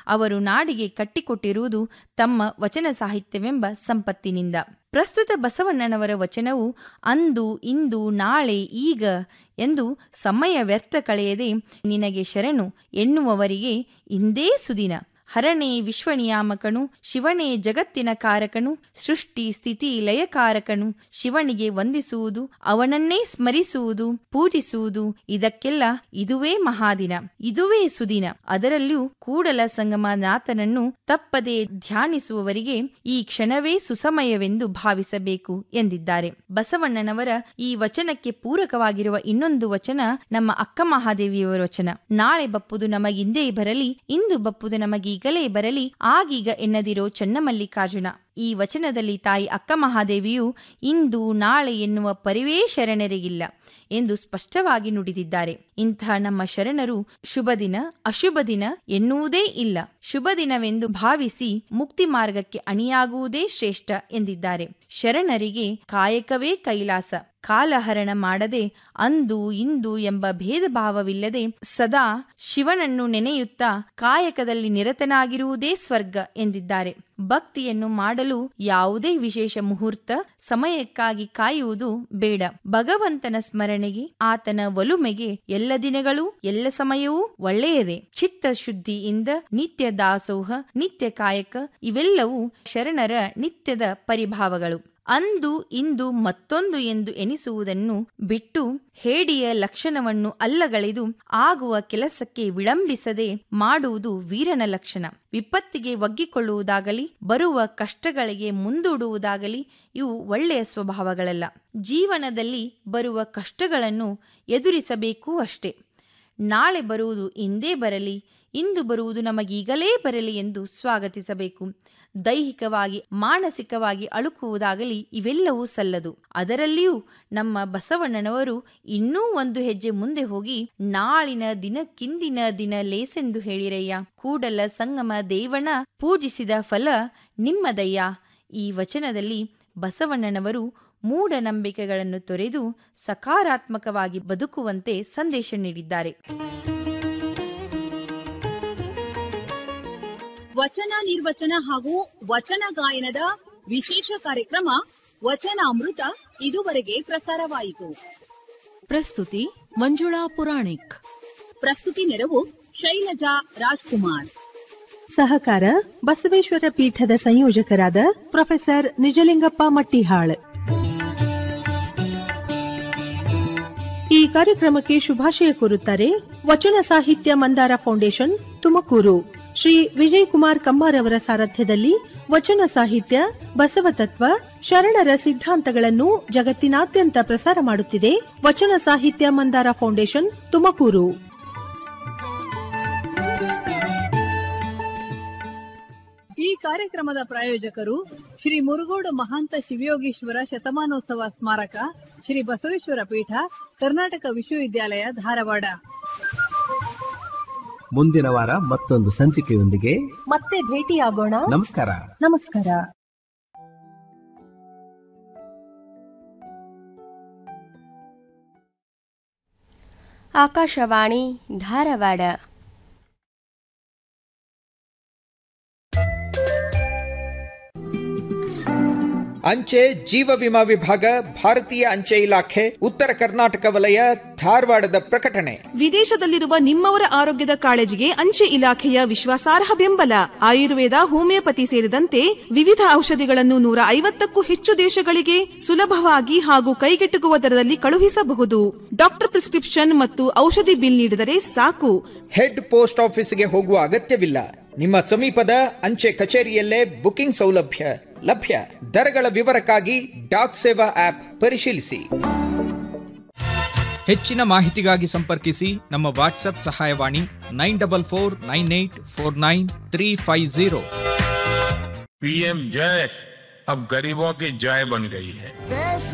ಅವರು ನಾಡಿಗೆ ಕಟ್ಟಿಕೊಟ್ಟಿರುವುದು ತಮ್ಮ ವಚನ ಸಾಹಿತ್ಯವೆಂಬ ಸಂಪತ್ತಿನಿಂದ ಪ್ರಸ್ತುತ ಬಸವಣ್ಣನವರ ವಚನವು ಅಂದು ಇಂದು ನಾಳೆ ಈಗ ಎಂದು ಸಮಯ ವ್ಯರ್ಥ ಕಳೆಯದೆ ನಿನಗೆ ಶರಣು ಎನ್ನುವವರಿಗೆ ಇಂದೇ ಸುದಿನ ಹರನೇ ವಿಶ್ವನಿಯಾಮಕನು ಶಿವನೇ ಜಗತ್ತಿನ ಕಾರಕನು ಸೃಷ್ಟಿ ಸ್ಥಿತಿ ಲಯಕಾರಕನು ಶಿವನಿಗೆ ವಂದಿಸುವುದು ಅವನನ್ನೇ ಸ್ಮರಿಸುವುದು ಪೂಜಿಸುವುದು ಇದಕ್ಕೆಲ್ಲ ಇದುವೇ ಮಹಾದಿನ ಇದುವೇ ಸುದಿನ ಅದರಲ್ಲಿಯೂ ಕೂಡಲ ಸಂಗಮನಾಥನನ್ನು ತಪ್ಪದೆ ಧ್ಯಾನಿಸುವವರಿಗೆ ಈ ಕ್ಷಣವೇ ಸುಸಮಯವೆಂದು ಭಾವಿಸಬೇಕು ಎಂದಿದ್ದಾರೆ ಬಸವಣ್ಣನವರ ಈ ವಚನಕ್ಕೆ ಪೂರಕವಾಗಿರುವ ಇನ್ನೊಂದು ವಚನ ನಮ್ಮ ಅಕ್ಕ ಮಹಾದೇವಿಯವರ ವಚನ ನಾಳೆ ಬಪ್ಪುದು ನಮಗಿಂದೇ ಬರಲಿ ಇಂದು ಬಪ್ಪುದು ನಮಗೀಗಲೇ ಬರಲಿ ಆಗೀಗ ಎನ್ನದಿರೋ ಚನ್ನಮಲ್ಲಿಕಾರ್ಜುನ ಈ ವಚನದಲ್ಲಿ ತಾಯಿ ಅಕ್ಕ ಮಹಾದೇವಿಯು ಇಂದು ನಾಳೆ ಎನ್ನುವ ಪರಿವೇ ಶರಣರಿಗಿಲ್ಲ ಎಂದು ಸ್ಪಷ್ಟವಾಗಿ ನುಡಿದಿದ್ದಾರೆ ಇಂತಹ ನಮ್ಮ ಶರಣರು ಶುಭ ದಿನ ಅಶುಭ ದಿನ ಎನ್ನುವುದೇ ಇಲ್ಲ ಶುಭ ದಿನವೆಂದು ಭಾವಿಸಿ ಮುಕ್ತಿ ಮಾರ್ಗಕ್ಕೆ ಅಣಿಯಾಗುವುದೇ ಶ್ರೇಷ್ಠ ಎಂದಿದ್ದಾರೆ ಶರಣರಿಗೆ ಕಾಯಕವೇ ಕೈಲಾಸ ಕಾಲಹರಣ ಮಾಡದೆ ಅಂದು ಇಂದು ಎಂಬ ಭೇದ ಭಾವವಿಲ್ಲದೆ ಸದಾ ಶಿವನನ್ನು ನೆನೆಯುತ್ತಾ ಕಾಯಕದಲ್ಲಿ ನಿರತನಾಗಿರುವುದೇ ಸ್ವರ್ಗ ಎಂದಿದ್ದಾರೆ ಭಕ್ತಿಯನ್ನು ಮಾಡಲು ಯಾವುದೇ ವಿಶೇಷ ಮುಹೂರ್ತ ಸಮಯಕ್ಕಾಗಿ ಕಾಯುವುದು ಬೇಡ ಭಗವಂತನ ಸ್ಮರಣೆಗೆ ಆತನ ಒಲುಮೆಗೆ ಎಲ್ಲ ದಿನಗಳು ಎಲ್ಲ ಸಮಯವೂ ಒಳ್ಳೆಯದೇ ಚಿತ್ತ ಶುದ್ಧಿಯಿಂದ ನಿತ್ಯ ದಾಸೋಹ ನಿತ್ಯ ಕಾಯಕ ಇವೆಲ್ಲವೂ ಶರಣರ ನಿತ್ಯದ ಪರಿಭಾವಗಳು ಅಂದು ಇಂದು ಮತ್ತೊಂದು ಎಂದು ಎನಿಸುವುದನ್ನು ಬಿಟ್ಟು ಹೇಡಿಯ ಲಕ್ಷಣವನ್ನು ಅಲ್ಲಗಳೆದು ಆಗುವ ಕೆಲಸಕ್ಕೆ ವಿಳಂಬಿಸದೆ ಮಾಡುವುದು ವೀರನ ಲಕ್ಷಣ ವಿಪತ್ತಿಗೆ ಒಗ್ಗಿಕೊಳ್ಳುವುದಾಗಲಿ ಬರುವ ಕಷ್ಟಗಳಿಗೆ ಮುಂದೂಡುವುದಾಗಲಿ ಇವು ಒಳ್ಳೆಯ ಸ್ವಭಾವಗಳಲ್ಲ ಜೀವನದಲ್ಲಿ ಬರುವ ಕಷ್ಟಗಳನ್ನು ಎದುರಿಸಬೇಕು ಅಷ್ಟೇ ನಾಳೆ ಬರುವುದು ಇಂದೇ ಬರಲಿ ಇಂದು ಬರುವುದು ನಮಗೀಗಲೇ ಬರಲಿ ಎಂದು ಸ್ವಾಗತಿಸಬೇಕು ದೈಹಿಕವಾಗಿ ಮಾನಸಿಕವಾಗಿ ಅಳುಕುವುದಾಗಲಿ ಇವೆಲ್ಲವೂ ಸಲ್ಲದು ಅದರಲ್ಲಿಯೂ ನಮ್ಮ ಬಸವಣ್ಣನವರು ಇನ್ನೂ ಒಂದು ಹೆಜ್ಜೆ ಮುಂದೆ ಹೋಗಿ ನಾಳಿನ ದಿನಕ್ಕಿಂದಿನ ದಿನ ಲೇಸೆಂದು ಹೇಳಿರಯ್ಯ ಕೂಡಲ ಸಂಗಮ ದೇವನ ಪೂಜಿಸಿದ ಫಲ ನಿಮ್ಮದಯ್ಯ ಈ ವಚನದಲ್ಲಿ ಬಸವಣ್ಣನವರು ಮೂಢನಂಬಿಕೆಗಳನ್ನು ತೊರೆದು ಸಕಾರಾತ್ಮಕವಾಗಿ ಬದುಕುವಂತೆ ಸಂದೇಶ ನೀಡಿದ್ದಾರೆ ವಚನ ನಿರ್ವಚನ ಹಾಗೂ ವಚನ ಗಾಯನದ ವಿಶೇಷ ಕಾರ್ಯಕ್ರಮ ವಚನಾಮೃತ ಇದುವರೆಗೆ ಪ್ರಸಾರವಾಯಿತು ಪ್ರಸ್ತುತಿ ಮಂಜುಳಾ ಪುರಾಣಿಕ್ ಪ್ರಸ್ತುತಿ ನೆರವು ಶೈಲಜಾ ರಾಜ್ಕುಮಾರ್ ಸಹಕಾರ ಬಸವೇಶ್ವರ ಪೀಠದ ಸಂಯೋಜಕರಾದ ಪ್ರೊಫೆಸರ್ ನಿಜಲಿಂಗಪ್ಪ ಮಟ್ಟಿಹಾಳ್ ಈ ಕಾರ್ಯಕ್ರಮಕ್ಕೆ ಶುಭಾಶಯ ಕೋರುತ್ತಾರೆ ವಚನ ಸಾಹಿತ್ಯ ಮಂದಾರ ಫೌಂಡೇಶನ್ ತುಮಕೂರು ಶ್ರೀ ವಿಜಯ್ ಕುಮಾರ್ ಕಮ್ಮಾರ್ ಅವರ ಸಾರಥ್ಯದಲ್ಲಿ ವಚನ ಸಾಹಿತ್ಯ ಬಸವ ತತ್ವ ಶರಣರ ಸಿದ್ಧಾಂತಗಳನ್ನು ಜಗತ್ತಿನಾದ್ಯಂತ ಪ್ರಸಾರ ಮಾಡುತ್ತಿದೆ ವಚನ ಸಾಹಿತ್ಯ ಮಂದಾರ ಫೌಂಡೇಶನ್ ತುಮಕೂರು ಈ ಕಾರ್ಯಕ್ರಮದ ಪ್ರಾಯೋಜಕರು ಶ್ರೀ ಮುರುಗೋಡು ಮಹಾಂತ ಶಿವಯೋಗೀಶ್ವರ ಶತಮಾನೋತ್ಸವ ಸ್ಮಾರಕ ಶ್ರೀ ಬಸವೇಶ್ವರ ಪೀಠ ಕರ್ನಾಟಕ ವಿಶ್ವವಿದ್ಯಾಲಯ ಧಾರವಾಡ ಮುಂದಿನ ವಾರ ಮತ್ತೊಂದು ಸಂಚಿಕೆಯೊಂದಿಗೆ ಮತ್ತೆ ಭೇಟಿಯಾಗೋಣ ನಮಸ್ಕಾರ ನಮಸ್ಕಾರ ಆಕಾಶವಾಣಿ ಧಾರವಾಡ ಅಂಚೆ ಜೀವ ವಿಮಾ ವಿಭಾಗ ಭಾರತೀಯ ಅಂಚೆ ಇಲಾಖೆ ಉತ್ತರ ಕರ್ನಾಟಕ ವಲಯ ಧಾರವಾಡದ ಪ್ರಕಟಣೆ ವಿದೇಶದಲ್ಲಿರುವ ನಿಮ್ಮವರ ಆರೋಗ್ಯದ ಕಾಳಜಿಗೆ ಅಂಚೆ ಇಲಾಖೆಯ ವಿಶ್ವಾಸಾರ್ಹ ಬೆಂಬಲ ಆಯುರ್ವೇದ ಹೋಮಿಯೋಪತಿ ಸೇರಿದಂತೆ ವಿವಿಧ ಔಷಧಿಗಳನ್ನು ನೂರ ಐವತ್ತಕ್ಕೂ ಹೆಚ್ಚು ದೇಶಗಳಿಗೆ ಸುಲಭವಾಗಿ ಹಾಗೂ ಕೈಗೆಟುಕುವ ದರದಲ್ಲಿ ಕಳುಹಿಸಬಹುದು ಡಾಕ್ಟರ್ ಪ್ರಿಸ್ಕ್ರಿಪ್ಷನ್ ಮತ್ತು ಔಷಧಿ ಬಿಲ್ ನೀಡಿದರೆ ಸಾಕು ಹೆಡ್ ಪೋಸ್ಟ್ ಆಫೀಸ್ಗೆ ಹೋಗುವ ಅಗತ್ಯವಿಲ್ಲ ನಿಮ್ಮ ಸಮೀಪದ ಅಂಚೆ ಕಚೇರಿಯಲ್ಲೇ ಬುಕಿಂಗ್ ಸೌಲಭ್ಯ ಲಭ್ಯ ದರಗಳ ವಿವರಕ್ಕಾಗಿ ಡಾಕ್ ಸೇವಾ ಆಪ್ ಪರಿಶೀಲಿಸಿ ಹೆಚ್ಚಿನ ಮಾಹಿತಿಗಾಗಿ ಸಂಪರ್ಕಿಸಿ ನಮ್ಮ ವಾಟ್ಸ್ಆಪ್ ಸಹಾಯವಾಣಿ nine double four nine eight four nine three five zero PM जय अब गरीबों की जय बन गई है